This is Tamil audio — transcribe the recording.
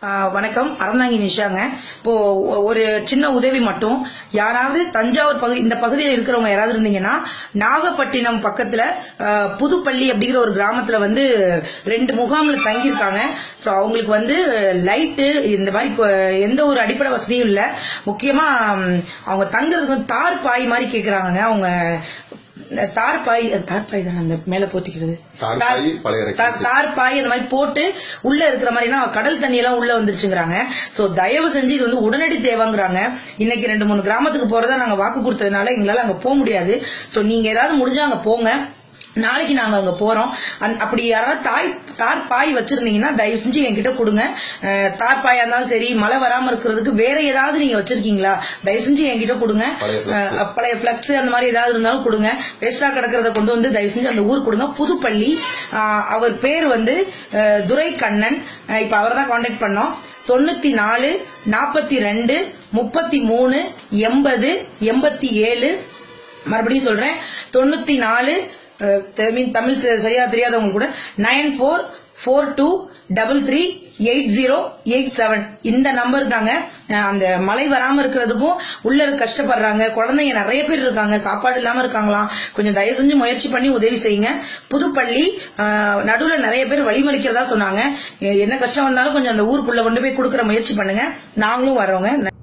ஆஹ் வணக்கம் அறந்தாங்கி நிஷாங்க இப்போ ஒ- ஒரு சின்ன உதவி மட்டும் யாராவது தஞ்சாவூர் பகுதி இந்த பகுதியில் இருக்கிறவங்க யாராவது இருந்தீங்கன்னா நாகப்பட்டினம் பக்கத்துல ஆஹ், புதுப்பள்ளி அப்படிங்கிற ஒரு கிராமத்துல வந்து ரெண்டு முகாம்ல தங்கியிருக்காங்க ஸோ அவங்களுக்கு வந்து லைட்டு இந்த மாதிரி இப்போ எந்த ஒரு அடிப்படை வசதியும் இல்லை முக்கியமா ம், அவங்க தங்குறதுக்கு வந்து தார் பாய் மாதிரி கேக்குறாங்க அவங்க இந்த தார் பாய் தார் பாய் தானே அந்த மேல போத்திக்கிறது தார் பாய், பழைய ரேஷன் தார் தார் பாய் அந்த மாதிரி போட்டு உள்ள இருக்கிற மாதிரினா கடல் தண்ணி எல்லாம் உள்ள வந்துருச்சுங்கிறாங்க சோ தயவு செஞ்சு இது வந்து உடனடி தேவைங்கிறாங்க இன்னைக்கு ரெண்டு மூணு கிராமத்துக்கு போறதா நாங்க வாக்கு கொடுத்ததுனால எங்களால அங்க போக முடியாது சோ நீங்க ஏதாவது முடிஞ்சா அங்க போங்க நாளைக்கு நாங்க அங்க போறோம் அந்த- அப்படி யாராவது தாய் தார் பாய் வச்சிருந்தீங்கன்னா தயவு செஞ்சு என்கிட்ட கொடுங்க அஹ், தார் பாயா இருந்தாலும் சரி மழை வராம இருக்கிறதுக்கு வேற ஏதாவது நீங்க வச்சிருக்கீங்களா தயவு செஞ்சு என்கிட்ட கொடுங்க பழைய flex. அஹ், பழைய பிளக்ஸ் அந்த மாதிரி ஏதாவது இருந்தாலும் கொடுங்க வேஸ்டா கிடக்கிறத கொண்டு வந்து தயவு செஞ்சு அந்த ஊர் கொடுங்க புதுப்பள்ளி ஆஹ், அவர் பேர் வந்து அஹ், துரை கண்ணன் அஹ், இப்ப அவர் தான் கான்டாக்ட் பண்ணோம் தொண்ணூத்தி நாலு நாற்பத்தி ரெண்டு முப்பத்தி மூணு எண்பது எண்பத்தி ஏழு மறுபடியும் சொல்றேன் தொண்ணூத்தி நாலு மீன் தமிழ் தெ- சரியா தெரியாதவங்க கூட nine four four two double three eight zero eight seven இந்த நம்பர் தாங்க அஹ் அந்த மழை வராம இருக்கிறதுக்கும் உள்ள இருக்க கஷ்டப்படுறாங்க குழந்தைங்க நிறைய பேர் இருக்காங்க சாப்பாடு இல்லாம இருக்காங்களாம் கொஞ்சம் தயவு செஞ்சு முயற்சி பண்ணி உதவி செய்யுங்க புதுப்பள்ளி அஹ், நடுவுல நிறைய பேர் வழிமறிக்கிறதா சொன்னாங்க எ- என்ன கஷ்டம் வந்தாலும் கொஞ்சம் அந்த ஊருக்குள்ள கொண்டு போய் கொடுக்கற முயற்சி பண்ணுங்க நாங்களும் வரோங்க